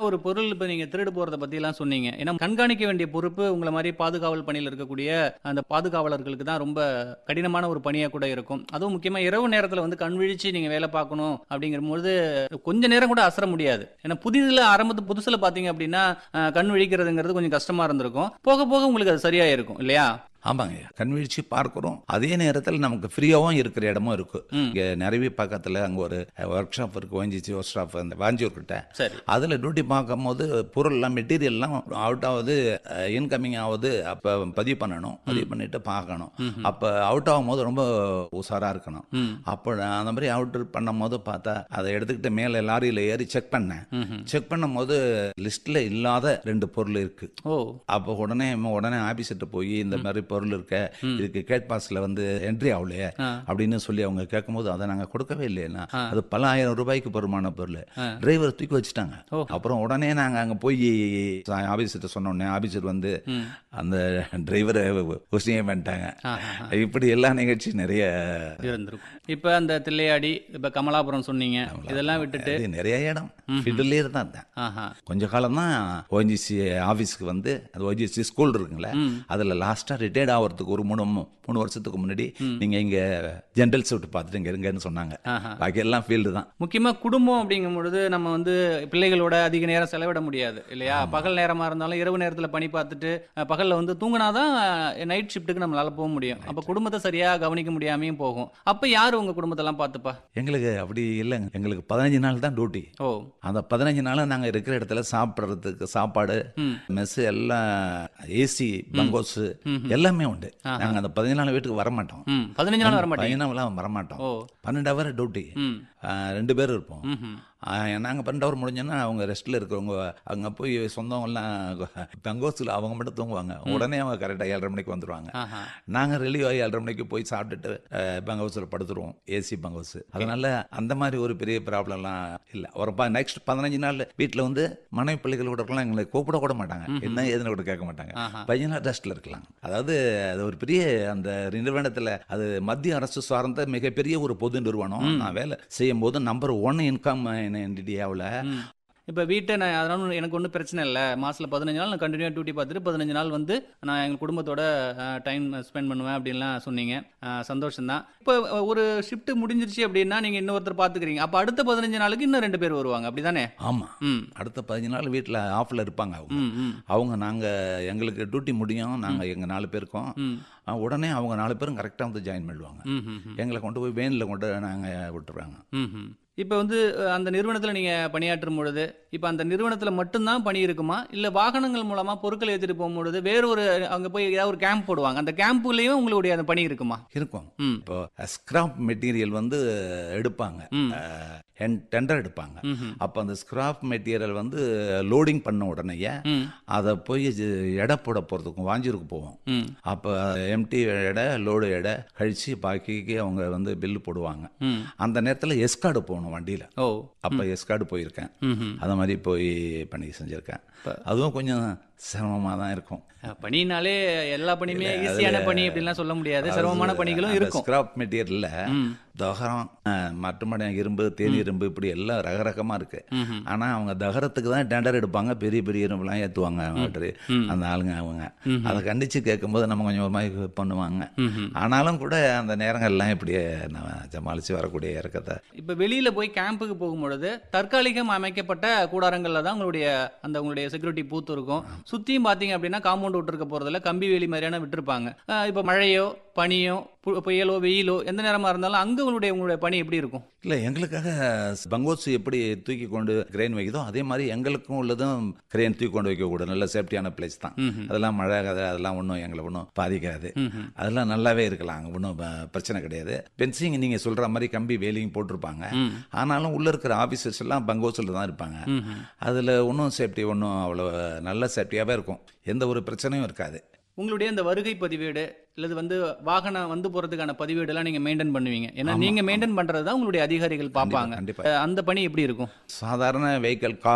ஒரு பொருள் இப்ப நீங்க திருடு போறத பத்தி எல்லாம் சொன்னீங்க ஏன்னா கண்காணிக்க வேண்டிய பொறுப்பு உங்களை மாதிரி பாதுகாவல் பணியில் இருக்கக்கூடிய அந்த பாதுகாவலர்களுக்கு தான் ரொம்ப கடினமான ஒரு பணியா கூட இருக்கும் அதுவும் முக்கியமா இரவு நேரத்துல வந்து கண் விழிச்சு நீங்க வேலை பார்க்கணும் அப்படிங்கிற பொழுது கொஞ்ச நேரம் கூட அசர முடியாது ஏன்னா புதிதுல ஆரம்பத்து புதுசுல பாத்தீங்க அப்படின்னா அஹ், கண் விழிக்கிறதுங்கிறது கொஞ்சம் கஷ்டமா இருந்திருக்கும் போக போக உங்களுக்கு அது சரியா இருக்கும் இல்லையா ஆமாங்க கண்வீழ்ச்சி பார்க்குறோம் அதே நேரத்தில் நமக்கு ஃப்ரீயாகவும் இருக்கிற இடமும் இருக்கு ம். இங்கே நிறைய பக்கத்தில் அங்கே ஒரு ஒர்க் ஷாப் இருக்கு ஓஞ்சிச்சி ஒர்க் ஷாப் அந்த வாஞ்சியூர் கிட்ட சரி அதில் டியூட்டி பார்க்கும்போது பொருள்லாம் மெட்டீரியல்லாம் அவுட் ஆகுது இன்கமிங் ஆகுது அப்போ பதிவு பண்ணணும் பதிவு பண்ணிட்டு பார்க்கணும் அப்போ அவுட் ஆகும்போது ரொம்ப உஷாராக இருக்கணும் ம் அப்போ நான் அந்த மாதிரி அவுட் பண்ணும்போது பார்த்தா அதை எடுத்துக்கிட்டு மேலே லாரியில் ஏறி செக் பண்ணேன் ம்ஹும். செக் பண்ணும்போது லிஸ்ட்டில் இல்லாத ரெண்டு பொருள் இருக்கு ஓ அப்போ உடனே உடனே ஆபீஸ்கிட்ட போய் இந்த மாதிரி பொருள் இருக்க இதுக்கு கேட் பாஸ்ல வந்து என்ட்ரி ஆகலையே ஆ. அப்படின்னு சொல்லி அவங்க கேட்கும்போது அதை நாங்கள் கொடுக்கவே இல்லைன்னா ஆ. அது பல ஆயிரம் ரூபாய்க்கு பெருமான பொருள் ஆ. டிரைவர் தூக்கி வச்சுட்டாங்க ஓ. அப்புறம் உடனே நாங்கள் அங்கே போய் ஆபீஸ்கிட்ட சொன்னோடனே ஆபீசர் வந்து ம் அந்த டிரைவரை கொஸ்டினே பண்ணிட்டாங்க ஆ, ஆ, ஆ. இப்படி எல்லா நிகழ்ச்சி நிறைய இருந்திருக்கும் இப்ப அந்த தில்லையாடி இப்ப கமலாபுரம் சொன்னீங்க இதெல்லாம் விட்டுட்டு இது நிறைய இடம் ஃபீல்டுலேயே தான் இருந்தேன் ஆஹா கொஞ்ச காலம் தான் ஓஎன்ஜிசி ஆஃபீஸ்க்கு வந்து அது ஓஎன்ஜிசி ஸ்கூல் இருக்குங்களே ம். அதில் லாஸ்ட்டாக ரிட்டையர்ட் ஆகிறதுக்கு ஒரு மூணு மூணு வருஷத்துக்கு முன்னாடி நீங்கள் இங்கே ஜென்ரல் ஷிஃப்ட் பார்த்துட்டு இங்கே இருங்கன்னு சொன்னாங்க ஆஹா பாக்கி எல்லாம் ஃபீல்டு தான் முக்கியமா குடும்பம் அப்படிங்கும் பொழுது நம்ம வந்து பிள்ளைகளோட அதிக நேரம் செலவிட முடியாது இல்லையா பகல் நேரமா இருந்தாலும் இரவு நேரத்துல பணி பார்த்துட்டு அஹ், பகல்ல வந்து தூங்கினாதான் நைட் ஷிஃப்ட்டுக்கு நம்மளால போக முடியும் அப்ப குடும்பத்தை சரியா கவனிக்க முடியாமையும் போகும் அப்ப யாரு உங்க குடும்பத்தெல்லாம் பார்த்துப்பா எங்களுக்கு அப்படி இல்லைங்க எங்களுக்கு பதினஞ்சு நாள் தான் டியூட்டி ஓ அந்த பதினஞ்சு நாள் நாங்கள் இருக்கிற இடத்துல சாப்பிட்றதுக்கு சாப்பாடு ம் மெஸ் எல்லாம் ஏசி பங்கோஸ் எல்லாமே உண்டு நாங்கள் அந்த பதினஞ்சு நாள் வீட்டுக்கு வர மாட்டோம் ம் பதினஞ்சு நாள் வர மாட்டேங்க பதினெல்லாம் வர மாட்டோம் ஓ பன்னெண்டு ஹவர் டியூட்டி ம் ரெண்டு பேர் இருப்போம் ம் நாங்கள் பன்னெண்டு ஹவர் முடிஞ்சோன்னா அவங்க ரெஸ்ட்டில் இருக்கிறவங்க அங்கே போய் சொந்தவங்கலாம் பெங்கோஸில் அவங்க மட்டும் தூங்குவாங்க உடனே அவங்க கரெக்டாக ஏழரை மணிக்கு வந்துடுவாங்க ஆஹா நாங்கள் ரிலீவ் ஆகி ஏழரை மணிக்கு போய் சாப்பிட்டுட்டு பெங்கோஸில் படுத்துருவோம் ஏசி பெங்கோஸ் அதனால அந்த மாதிரி ஒரு பெரிய ப்ராப்ளம்லாம் இல்லை ஒரு ப நெக்ஸ்ட் பதினஞ்சு நாள் வீட்டில் வந்து மனைவி பிள்ளைகள் கூட இருக்கலாம் எங்களை கூப்பிட கூட மாட்டாங்க என்ன ஏதுன்னு கூட கேட்க மாட்டாங்க ஆஹா பதினஞ்சு நாள் ரெஸ்ட்டில் இருக்கலாம் அதாவது அது ஒரு பெரிய அந்த நிறுவனத்தில் அது மத்திய அரசு சார்ந்த மிகப்பெரிய ஒரு பொது நிறுவனம் நான் வேலை செய்யும் போது நம்பர் ஒன் இன்கம் இந்தியாவில் ம். இப்ப வீட்டை நான் அதனால எனக்கு ஒன்றும் பிரச்சனை இல்லை மாசத்துல பதினஞ்சு நாள் நான் கண்டினியூ டியூட்டி பார்த்துட்டு பதினஞ்சு நாள் வந்து நான் எங்க குடும்பத்தோட டைம் ஸ்பெண்ட் பண்ணுவேன் அப்படின்லாம் சொன்னீங்க சந்தோஷம் தான் இப்போ ஒரு ஷிஃப்ட் முடிஞ்சிருச்சு அப்படின்னா நீங்க இன்னொருத்தர் பாத்துக்கிறீங்க அப்ப அடுத்த பதினஞ்சு நாளுக்கு இன்னும் ரெண்டு பேர் வருவாங்க அப்படிதானே ஆமாம் ம் அடுத்த பதினஞ்சு நாள் வீட்டில் ஆஃபில் இருப்பாங்க அவங்க ம் ம் அவங்க நாங்கள் எங்களுக்கு டியூட்டி முடியும் நாங்கள் எங்கள் நாலு பேருக்கோம் ம் அஹ் உடனே அவங்க நாலு பேரும் கரெக்டாக வந்து ஜாயின் பண்ணிடுவாங்க ம் ம் ம் எங்களை கொண்டு போய் வேனில் கொண்டு நாங்கள் விட்டுருவாங்க ம்ஹும். இப்போ வந்து அஹ், அந்த நிறுவனத்தில் நீங்கள் பணியாற்றும் பொழுது இப்போ அந்த நிறுவனத்தில் மட்டும்தான் பணி இருக்குமா இல்லை வாகனங்கள் மூலமாக பொருட்கள் ஏற்றிட்டு போகும்பொழுது வேற ஒரு அங்கே போய் ஏதாவது ஒரு கேம்ப் போடுவாங்க அந்த கேம்ப்லேயும் உங்களுடைய அந்த பணி இருக்குமா இருக்கும் ம் இப்போ ஸ்கிராப் மெட்டீரியல் வந்து எடுப்பாங்க ம் டெண்டர் எடுப்பாங்க ம்ஹும். அப்போ அந்த ஸ்கிராப் மெட்டீரியல் வந்து லோடிங் பண்ண உடனேயே ம் அதை போய் ஜ- எடை போட போகிறதுக்கும் வாஞ்சிருக்கு போவோம் ம் அப்போ எம்டி எடை லோடு எடை கழித்து பாக்கிக்கு அவங்க வந்து பில்லு போடுவாங்க ம் அந்த நேரத்தில் எஸ்கார்டு போகணும் வண்டியில் ஓ அப்போ எஸ்கார்டு போயிருக்கேன் ம்ஹும். அது மாதிரி போய் பண்ணி செஞ்சுருக்கேன் அதுவும் கொஞ்சம் சிரமமாக தான் இருக்கும் அஹ், பணினாலே எல்லா பணியுமே இல்ல, ஈஸியான அதுல- பணி அப்படின்லாம் சொல்ல முடியாது சிரமமான பணிகளும் இருக்கும் ஸ்கிராப் மெட்டீரியல்ல ம் தகரம் மட்டமடம் இரும்பு தேனி இரும்பு இப்படி எல்லாம் ரகரகமா இருக்கு ம்ஹும். ஆனா அவங்க தகரத்துக்கு தான் டெண்டர் எடுப்பாங்க பெரிய பெரிய இரும்புலாம் ஏத்துவாங்க அவங்க ம். அந்த ஆளுங்க அவங்க அதை கண்டிச்சு கேட்கும்போது நம்ம கொஞ்சம் ஒரு மாதிரி பண்ணுவாங்க ம்ஹும். ஆனாலும் கூட அந்த நேரங்கள்லாம் இப்படியே நம்ம சமாளிச்சு வரக்கூடிய இறக்கத்தை இப்போ வெளியில போய் கேம்புக்கு போகும்பொழுது தற்காலிகம் அமைக்கப்பட்ட கூடாரங்கள்ல தான் உங்களுடைய அந்த உங்களுடைய செக்யூரிட்டி பூத் இருக்கும் சுத்தியும் பாத்தீங்க அப்படின்னா காம்பவுண்ட் விட்டுருக்க போறதுல கம்பி வேலி மாதிரியான விட்டுருப்பாங்க அஹ் இப்போ மழையோ பனியோ பு- புயலோ வெயிலோ எந்த நேரமா இருந்தாலும் அங்க உங்களுடைய உங்களுடைய பணி எப்படி இருக்கும் இல்லை எங்களுக்காக பங்கோஸ் எப்படி தூக்கி கொண்டு கிரெயின் வைக்குதோ அதே மாதிரி எங்களுக்கும் உள்ளதும் கிரெயின் தூக்கி கொண்டு வைக்கக்கூடாது நல்ல சேஃப்டியான பிளேஸ் தான் ம்ஹும். அதெல்லாம் மழை கதை அதெல்லாம் ஒன்றும் எங்களை ஒன்றும் பாதிக்காது ம்ஹும். அதெல்லாம் நல்லாவே இருக்கலாம் அங்கே ஒன்றும் பிரச்சனை கிடையாது பென்சிங் நீங்கள் சொல்கிற மாதிரி கம்பி வேலியும் போட்டிருப்பாங்க ம். ஆனாலும் உள்ளே இருக்கிற ஆஃபீஸர்ஸ் எல்லாம் பங்கோஸில் தான் இருப்பாங்க ம்ஹும். அதில் ஒன்றும் சேஃப்டி ஒன்றும் அவ்வளோ நல்ல சேஃப்டியாகவே இருக்கும் எந்த ஒரு பிரச்சனையும் இருக்காது உங்களுடைய இந்த வருகை பதிவேடு இல்லது வந்து வாகனம் வந்து போறதுக்கான பதிவேடு எல்லாம் நீங்க மெயின்டைன் பண்ணுவீங்க ஏன்னா நீங்க மெயின்டைன் பண்றது தான் உங்களுடைய அதிகாரிகள் பார்ப்பாங்க கண்டிப்பாக அஹ் அந்த பணி எப்படி இருக்கும் சாதாரண வெஹிக்கல்